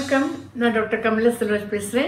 வணக்கம் நான் டாக்டர் கமலா செல்வராஜ் பேசுகிறேன்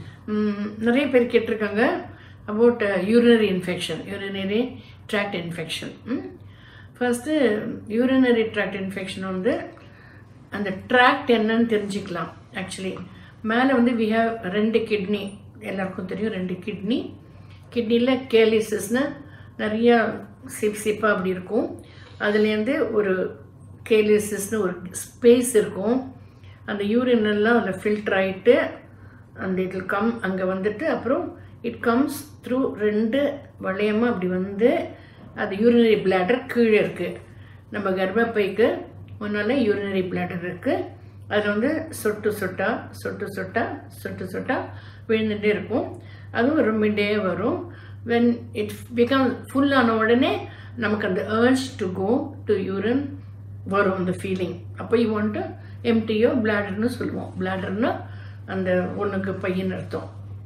நிறைய பேர் கேட்டிருக்காங்க about urinary infection urinary tract infection first urinary tract infection வந்து அந்த ட்ராக்ட் என்னன்னு தெரிஞ்சுக்கலாம் ஆக்சுவலி மேலே வந்து வி ஹாவ் ரெண்டு கிட்னி எல்லாருக்கும் தெரியும் ரெண்டு கிட்னி கிட்னியில் கேலிசஸ்னு நிறையா சிப் சிப்பாக அப்படி இருக்கும் அதுலேருந்து ஒரு கேலிசஸ்னு ஒரு ஸ்பேஸ் இருக்கும் அந்த யூரின் எல்லாம் அதில் ஃபில்டர் ஆகிட்டு அந்த இட் கம் அங்கே வந்துட்டு அப்புறம் இட் கம்ஸ் த்ரூ ரெண்டு வளையமாக அப்படி வந்து அது யூரினரி பிளாடர் கீழே இருக்குது நம்ம கர்ப்பப்பைக்கு முன்னால் யூரினரி பிளாடர் இருக்குது அதில் வந்து சொட்டு சொட்டா சொட்டு சொட்டா சொட்டு சொட்டா விழுந்துகிட்டே இருக்கும் அதுவும் ரொம்பிட்டே வரும் வென் இட் பிகம் ஃபுல் ஆன உடனே நமக்கு அந்த urge to go to urine வரும் அந்த ஃபீலிங் அப்போ யூ வாண்ட் டு எம்டியோ பிளாடர்னு சொல்லுவோம் பிளாடர்னா அந்த ஒன்றுக்கு பையன் அர்த்தம்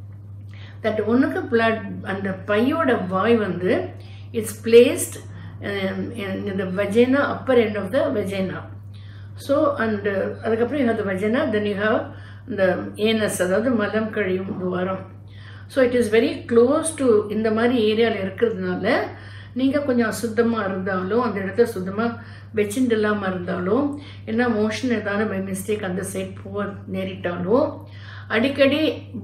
தட் ஒன்றுக்கு பிளாட் அந்த பையோட வாய் வந்து இட்ஸ் பிளேஸ்ட் இந்த vagina upper end of the vagina so and அதுக்கப்புறம் you have the vagina then you have இந்த ஏனஸ் அதாவது மலம் கழியும் துவாரம் so it is very close to இந்த மாதிரி ஏரியாவில் இருக்கிறதுனால நீங்கள் கொஞ்சம் அசுத்தமாக இருந்தாலும் அந்த இடத்த சுத்தமாக வச்சுட்டு இல்லாமல் இருந்தாலும் என்ன மோஷன் ஏதாவது பை மிஸ்டேக் அந்த சைட் போக நேரிட்டாலும் அடிக்கடி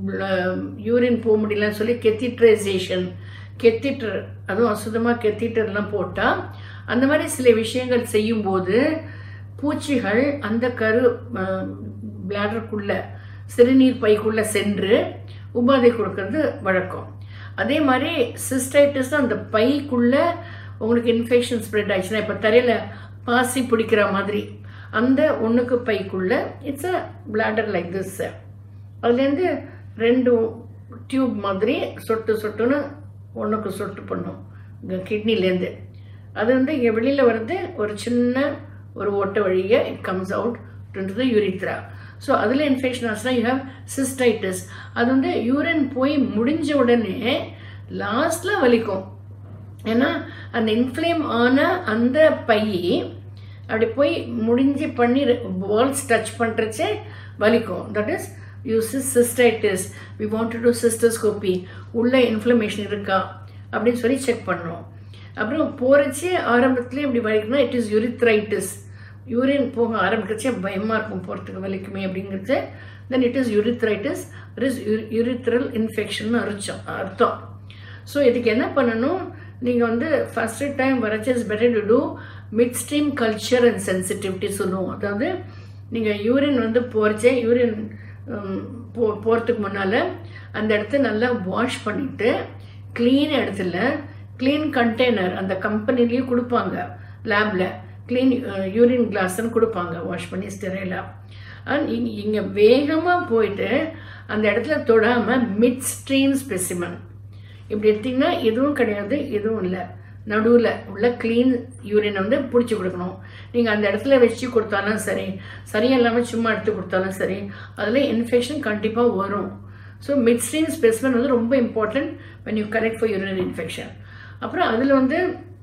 யூரின் போக முடியலன்னு சொல்லி கெத்திட்ரைசேஷன் கெத்திட்டர் அதுவும் அசுத்தமாக கெத்திட்டர்லாம் போட்டால் அந்த மாதிரி சில விஷயங்கள் செய்யும்போது பூச்சிகள் அந்த கரு பிளாடருக்குள்ள சிறுநீர் பைக்குள்ளே சென்று உபாதை கொடுக்கறது வழக்கம் அதே மாதிரி சிஸ்டைட்டிஸ் அந்த பைக்குள்ளே உங்களுக்கு இன்ஃபெக்ஷன் ஸ்ப்ரெட் ஆயிடுச்சுன்னா இப்போ தரையில் பாசி பிடிக்கிற மாதிரி அந்த ஒன்றுக்கு பைக்குள்ளே it's a bladder like this அதுலேருந்து ரெண்டு டியூப் மாதிரி சொட்டு சொட்டுன்னு ஒன்றுக்கு சொட்டு பண்ணும் இந்த கிட்னிலேருந்து அது வந்து இங்கே வெளியில் வருது ஒரு சின்ன ஒரு ஓட்டை வழியை it comes out to the urethra so அதில் இன்ஃபெக்ஷன் ஆச்சுன்னா யூ ஹேவ் சிஸ்டைட்டிஸ் அது வந்து யூரின் போய் முடிஞ்ச உடனே லாஸ்டில் வலிக்கும் ஏன்னா அந்த இன்ஃப்ளேம் ஆன அந்த பை அப்படி போய் முடிஞ்சு பண்ணி வால்ஸ் டச் பண்ணுறச்சே வலிக்கும் that is use cystitis we want to cystoscopy உள்ள இன்ஃப்ளமேஷன் இருக்கா அப்படின்னு சொல்லி செக் பண்ணோம் அப்புறம் போகிறச்சே ஆரம்பத்துலேயே இப்படி வலிக்கணும் இட் இஸ் யூரித்ரைட்டிஸ் யூரின் போக ஆரம்பிக்கிறச்சே பயமாக இருக்கும் போகிறதுக்கு வலிக்குமே அப்படிங்கிறது then it is urethritis is urethral infection அரிச்சம் அர்த்தம் ஸோ இதுக்கு என்ன பண்ணணும் நீங்கள் வந்து ஃபஸ்ட்டு டைம் வரச்சு is better to do mid stream culture and sensitivity சொல்லுவோம் அதாவது நீங்கள் யூரின் வந்து போகிறச்சே யூரின் போ போகிறதுக்கு முன்னால் அந்த இடத்த நல்லா வாஷ் பண்ணிவிட்டு க்ளீன் இடத்துல க்ளீன் கண்டெய்னர் அந்த கம்பெனிலேயும் கொடுப்பாங்க லேபில் க்ளீன் யூரின் கிளாஸ்ன்னு கொடுப்பாங்க வாஷ் பண்ணி ஸ்டெரைலாக அண்ட் இங்கே இங்கே வேகமாக போயிட்டு அந்த இடத்துல தொடாமல் மிட் ஸ்ட்ரீம் ஸ்பெசிமன் இப்படி எடுத்திங்கன்னா எதுவும் கிடையாது எதுவும் இல்லை நடுவில் உள்ள க்ளீன் யூரினை வந்து பிடிச்சி கொடுக்கணும் நீங்கள் அந்த இடத்துல வச்சு கொடுத்தாலும் சரி சரியாக இல்லாமல் சும்மா எடுத்து கொடுத்தாலும் சரி அதில் இன்ஃபெக்ஷன் கண்டிப்பாக வரும் ஸோ மிட் ஸ்ட்ரீம் ஸ்பெசிமன் வந்து ரொம்ப important when you correct for urinary infection அப்புறம் அதில் வந்து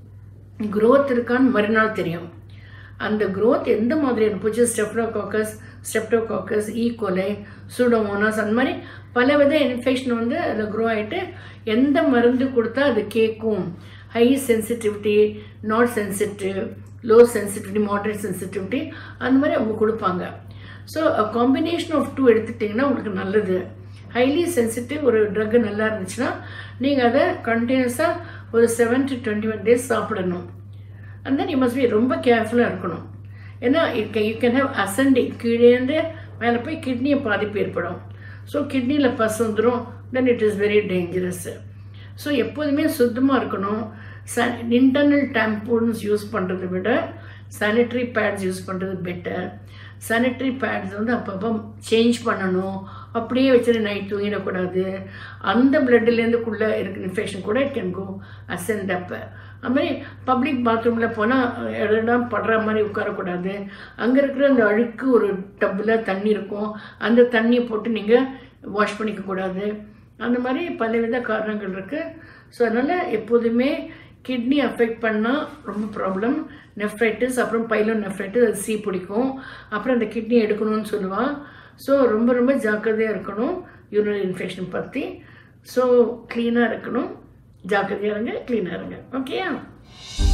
க்ரோத் இருக்கான்னு மறுநாள் தெரியும் அந்த க்ரோத் எந்த மாதிரி இருந்துச்சு ஸ்டெப்டோகாக்கஸ் ஸ்டெப்டோகாக்கஸ் ஈகோலை சூடோமோனாஸ் அந்த மாதிரி பலவித இன்ஃபெக்ஷன் வந்து அதில் க்ரோ ஆகிட்டு எந்த மருந்து கொடுத்தா அது கேட்கும் high sensitivity not sensitive low sensitivity moderate sensitivity அந்த மாதிரி அவங்க கொடுப்பாங்க ஸோ காம்பினேஷன் ஆஃப் டூ எடுத்துட்டிங்கன்னா உங்களுக்கு நல்லது ஹைலி சென்சிட்டிவ் ஒரு ட்ரக்கு நல்லா இருந்துச்சுன்னா நீங்கள் அதை கண்டினியூஸாக ஒரு seven to twenty one days சாப்பிடணும் and then you must be ரொம்ப கேர்ஃபுல்லாக இருக்கணும் ஏன்னா யூ கேன் ஹேவ் அசண்டிங் கீழேருந்து மேலே போய் கிட்னியை பாதிப்பு ஏற்படும் ஸோ கிட்னியில் பஸ் வந்துடும் then it is very dangerous so எப்போதுமே சுத்தமாக இருக்கணும் ச இன்டர்னல் டேம்பூன்ஸ் யூஸ் பண்ணுறதை விட சானிட்ரி பேட்ஸ் யூஸ் பண்ணுறது பெட்டர் சானிட்ரி பேட்ஸ் வந்து அப்பப்போ சேஞ்ச் பண்ணணும் அப்படியே வச்சுட்டு நைட் தூங்கிடக்கூடாது அந்த பிளட்லேருந்துக்குள்ளே இருக்க இன்ஃபெக்ஷன் கூட இட் கேன் கோ அசென்ட் அப்போ அது மாதிரி பப்ளிக் பாத்ரூமில் போனால் இடம் படுற மாதிரி உட்காரக்கூடாது அங்கே இருக்கிற அந்த அழுக்கு ஒரு டப்பில் தண்ணி இருக்கும் அந்த தண்ணியை போட்டு நீங்கள் வாஷ் பண்ணிக்கக்கூடாது அந்த மாதிரி பலவித காரணங்கள் இருக்குது ஸோ அதனால் எப்போதுமே கிட்னி அஃபெக்ட் பண்ணால் ரொம்ப ப்ராப்ளம் நெஃப்ரைட்டிஸ் அப்புறம் பைலோ நெஃப்ரைட்டிஸ் அது சீ பிடிக்கும் அப்புறம் அந்த கிட்னி எடுக்கணும்னு சொல்லுவாள் ஸோ ரொம்ப ரொம்ப ஜாக்கிரதையாக இருக்கணும் யூரினரி இன்ஃபெக்ஷன் பற்றி ஸோ க்ளீனாக இருக்கணும் ஜாக்கிரதையாக இருங்க க்ளீனாக இருங்க ஓகேயா